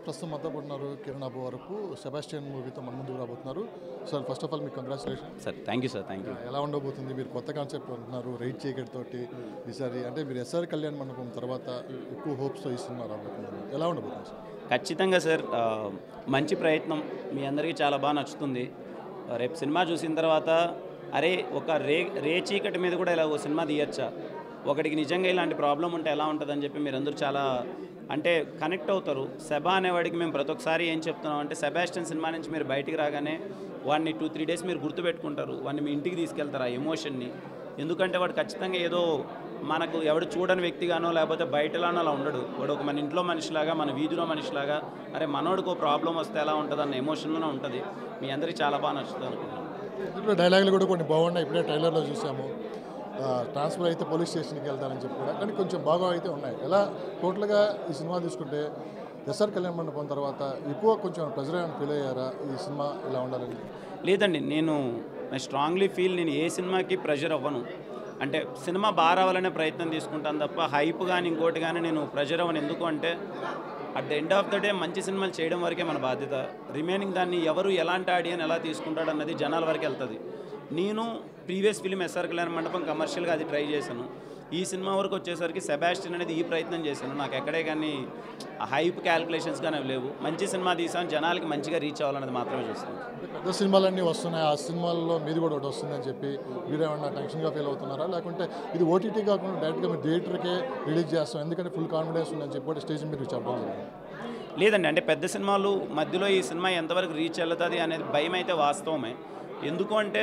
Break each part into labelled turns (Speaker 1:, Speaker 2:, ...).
Speaker 1: ప్రస్తుతం మద్దతు పడినారు కిరణ్ అబ్బు వరకు సెబాస్టియన్ మూవీతో మన ముందుకు రాబోతున్నారు సార్ ఫస్ట్ ఆఫ్ ఆల్ మీకు congratulation
Speaker 2: sir thank you sir thank you
Speaker 1: ఎలా ఉండబోతుంది మీరు కొత్త కాన్సెప్ట్ అంటున్నారు రైట్ చీకటి తోటి ఈసారి అంటే మీరు ఎస్ఆర్ కళ్యాణ్ మండపం తర్వాత ఎక్కువ హోప్స్తో ఈ సినిమా రాబోతున్నారు ఎలా ఉండబోతుంది సార్
Speaker 2: ఖచ్చితంగా సార్ ఆ, మంచి ప్రయత్నం మీ అందరికీ చాలా బాగా నచ్చుతుంది ఆ, రేపు సినిమా చూసిన తర్వాత అరే ఒక రే రే చీకటి మీద కూడా ఇలా ఓ సినిమా తీయచ్చా ఒకటికి నిజంగా ఇలాంటి ప్రాబ్లం ఉంటే ఎలా ఉంటుందని చెప్పి మీరందరూ చాలా అంటే కనెక్ట్ అవుతారు సెబా అనేవాడికి మేము ప్రతి ఒక్కసారి ఏం చెప్తున్నాం అంటే సెబాస్టియన్ సినిమా నుంచి మీరు బయటికి రాగానే వాడిని టూ త్రీ డేస్ మీరు గుర్తుపెట్టుకుంటారు వాడిని మీ ఇంటికి తీసుకెళ్తారు ఆ ఎమోషన్ని ఎందుకంటే వాడు ఖచ్చితంగా ఏదో మనకు ఎవడు చూడని వ్యక్తిగానో లేకపోతే బయటలానో అలా ఉండడు వాడు ఒక మన ఇంట్లో మనిషిలాగా మన వీధిలో మనిషిలాగా అరే మనోడికి ప్రాబ్లం వస్తే ఎలా ఉంటుంది అన్న ఎమోషన్లోనే ఉంటుంది మీ అందరికీ చాలా బాగా నచ్చుతుంది అనుకుంటున్నాను
Speaker 1: దీంట్లో డైలాగులు కూడా కొన్ని బాగున్నాయి ఇప్పుడే ట్రైలర్లో చూసాము ట్రాన్స్ఫర్ అయితే పోలీస్ స్టేషన్కి వెళ్తారని చెప్పి కూడా కానీ కొంచెం బాగా అయితే ఉన్నాయి ఎలా టోటల్గా ఈ సినిమా తీసుకుంటే ఎస్ఆర్ కళ్యాణ్ మండపం తర్వాత ఎక్కువ కొంచెం ప్రెజర్ ఏమైనా ఫీల్ అయ్యారా ఈ సినిమా ఇలా ఉండాలని
Speaker 2: లేదండి నేను ఐ స్ట్రాంగ్లీ ఫీల్ నేను ఏ సినిమాకి ప్రెషర్ అవ్వను అంటే సినిమా బాగా రావాలనే ప్రయత్నం తీసుకుంటాను తప్ప హైప్ కానీ ఇంకోటి కానీ నేను ప్రెషర్ అవ్వను ఎందుకు అంటే at the end of the day మంచి సినిమాలు చేయడం వరకే మన బాధ్యత రిమైనింగ్ దాన్ని ఎవరు ఎలాంటి ఆడియన్ ఎలా తీసుకుంటాడు అన్నది జనాల వరకు వెళ్తుంది నేను ప్రీవియస్ ఫిలిం ఎస్ఆర్ కళ్యాణ మండపం కమర్షియల్గా అది ట్రై చేశాను ఈ సినిమా వరకు వచ్చేసరికి సెబాస్టిన్ అనేది ఈ ప్రయత్నం చేశాను నాకు ఎక్కడే కానీ హైప్ క్యాల్కులేషన్స్ కానీ అవి లేవు మంచి సినిమా తీసాను జనాలకి మంచిగా రీచ్ అవ్వాలనేది మాత్రమే చూస్తాను
Speaker 1: పెద్ద సినిమాలన్నీ వస్తున్నాయి ఆ సినిమాల్లో మీది కూడా ఒకటి వస్తుందని చెప్పి మీరేమన్నా టెన్షన్గా ఫీల్ అవుతున్నారా లేకుంటే ఇది ఓటీటీ కాకుండా డైరెక్ట్గా మీరు థియేటర్కే రిలీజ్ చేస్తాం ఎందుకంటే ఫుల్ కాన్ఫిడెన్స్ ఉందని చెప్పి కూడా స్టేజ్ మీరు చెప్పడం జరిగింది
Speaker 2: లేదండి అంటే పెద్ద సినిమాలు మధ్యలో ఈ సినిమా ఎంతవరకు రీచ్ వెళ్తుంది అనేది భయం అయితే వాస్తవమే ఎందుకు అంటే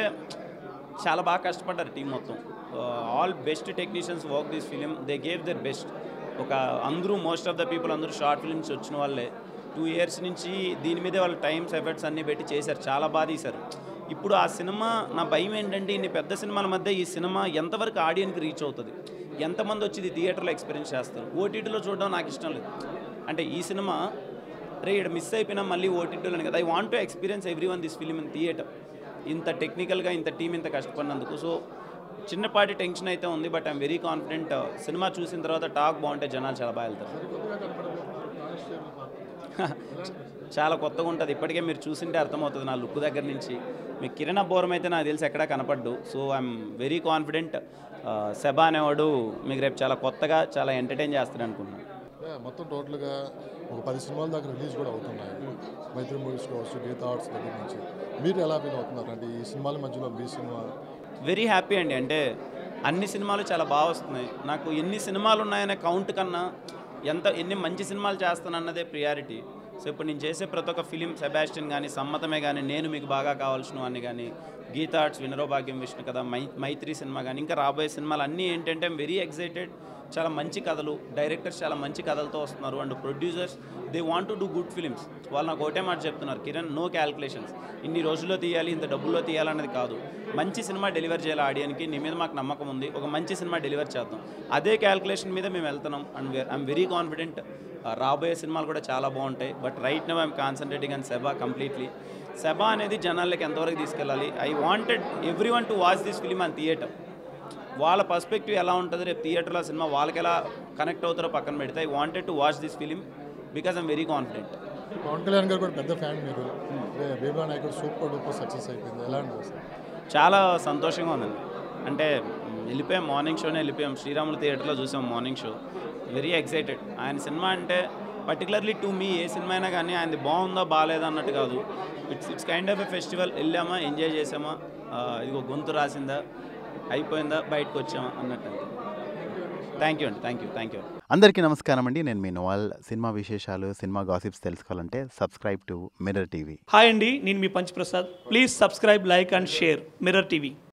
Speaker 2: చాలా బాగా కష్టపడ్డారు టీం మొత్తం all best technicians work this film they gave their best ఒక అందరూ మోస్ట్ ఆఫ్ ద పీపుల్ అందరూ షార్ట్ ఫిల్మ్స్ వచ్చిన వాళ్ళే టూ ఇయర్స్ నుంచి దీని మీదే వాళ్ళ టైమ్స్ ఎఫర్ట్స్ అన్నీ పెట్టి చేశారు చాలా బాగా తీశారు ఇప్పుడు ఆ సినిమా నా భయం ఏంటంటే ఇన్ని పెద్ద సినిమాల మధ్య ఈ సినిమా ఎంతవరకు ఆడియన్కి రీచ్ అవుతుంది ఎంతమంది వచ్చి ఇది థియేటర్లో ఎక్స్పీరియన్స్ చేస్తారు ఓటీటీలో చూడడం నాకు ఇష్టం లేదు అంటే ఈ సినిమా రే ఇక్కడ మిస్ అయిపోయినా మళ్ళీ ఓటీటీలో కదా I want to experience everyone this film in theater ఇంత టెక్నికల్గా ఇంత టీం ఇంత కష్టపడినందుకు సో చిన్నపాటి టెన్షన్ అయితే ఉంది బట్ ఐఎమ్ వెరీ కాన్ఫిడెంట్ సినిమా చూసిన తర్వాత టాక్ బాగుంటే జనాలు చాలా బాగా వెళ్తారు చాలా కొత్తగా ఉంటుంది ఇప్పటికే మీరు చూసింటే అర్థమవుతుంది నా లుక్ దగ్గర నుంచి మీ కిరణ్ అబ్బోరం అయితే నాకు తెలిసి ఎక్కడా కనపడ్డు సో ఐఎమ్ వెరీ కాన్ఫిడెంట్ సెబా అనేవాడు మీకు రేపు చాలా కొత్తగా చాలా ఎంటర్టైన్ చేస్తాడు అనుకుంటున్నాను
Speaker 1: Yeah, మొత్తం టోటల్గా ఒక పది సినిమాల దాకా రిలీజ్ కూడా అవుతున్నాయి మైత్రి మూవీస్ కావచ్చు గీత ఆర్ట్స్ దగ్గర నుంచి మీరు ఎలా ఫీల్ అవుతున్నారు అంటే ఈ సినిమాల మధ్యలో మీ సినిమా
Speaker 2: వెరీ హ్యాపీ అండి అంటే అన్ని సినిమాలు చాలా బాగా వస్తున్నాయి నాకు ఎన్ని సినిమాలు ఉన్నాయనే కౌంట్ కన్నా ఎంత ఎన్ని మంచి సినిమాలు చేస్తానన్నదే ప్రియారిటీ సో ఇప్పుడు నేను చేసే ప్రతి ఒక్క ఫిలిం సెబాస్టిన్ కానీ సమ్మతమే కానీ నేను మీకు బాగా కావాల్సిన అని కానీ గీతా ఆర్ట్స్ వినరో భాగ్యం విష్ణు కదా మై మైత్రి సినిమా కానీ ఇంకా రాబోయే సినిమాలు అన్నీ ఏంటంటే వెరీ ఎక్సైటెడ్ చాలా మంచి కథలు డైరెక్టర్స్ చాలా మంచి కథలతో వస్తున్నారు and producers they want to do good films వాళ్ళు నాకు ఒకటే మాట చెప్తున్నారు కిరణ్ నో క్యాల్కులేషన్స్ ఇన్ని రోజుల్లో తీయాలి ఇంత డబ్బుల్లో తీయాలన్నది కాదు మంచి సినిమా డెలివర్ చేయాలి ఆడియన్కి నీ మీద మాకు నమ్మకం ఉంది ఒక మంచి సినిమా డెలివర్ చేద్దాం అదే క్యాల్కులేషన్ మీద మేము వెళ్తున్నాం అండ్ ఐఎమ్ వెరీ కాన్ఫిడెంట్ రాబోయే సినిమాలు కూడా చాలా బాగుంటాయి but right now I'm concentrating and సెబా కంప్లీట్లీ సెబా అనేది జనాలకి ఎంతవరకు తీసుకెళ్ళాలి I wanted everyone to watch this film on theater వాళ్ళ పర్స్పెక్టివ్ ఎలా ఉంటుంది రేపు థియేటర్లో సినిమా వాళ్ళకి ఎలా కనెక్ట్ అవుతారో పక్కన పెడితే I wanted to watch this film because I'm very confident
Speaker 1: Pawan Kalyan garu కూడా పెద్ద ఫ్యాన్ మీరు బేబా నాయకుడు సూపర్ డూపర్ సక్సెస్ అయిపోయింది ఎలా ఉంటుంది సార్
Speaker 2: చాలా సంతోషంగా ఉందండి అంటే మ్, వెళ్ళిపోయాం మార్నింగ్ షోనే వెళ్ళిపోయాం శ్రీరాములు థియేటర్లో చూసాం మార్నింగ్ షో వెరీ ఎక్సైటెడ్ ఆయన సినిమా అంటే పర్టికులర్లీ టు మీ ఏ సినిమా అయినా కానీ ఆయనది బాగుందా బాగాలేదా అన్నట్టు కాదు it's it's kind of a festival వెళ్ళామా ఎంజాయ్ చేసామా ఆ, ఇదిగో గొంతు రాసిందా అయిపోయిందా బయటకు వచ్చామా అన్నట్టు థ్యాంక్ యూ అండి థ్యాంక్ యూ థ్యాంక్ యూ
Speaker 3: అందరికీ నమస్కారం అండి నేను మీ నోవాల్ సినిమా విశేషాలు సినిమా గాసిప్స్ తెలుసుకోవాలంటే subscribe to Mirror TV
Speaker 4: hi అండి నేను మీ punch Prasad please subscribe like and share Mirror TV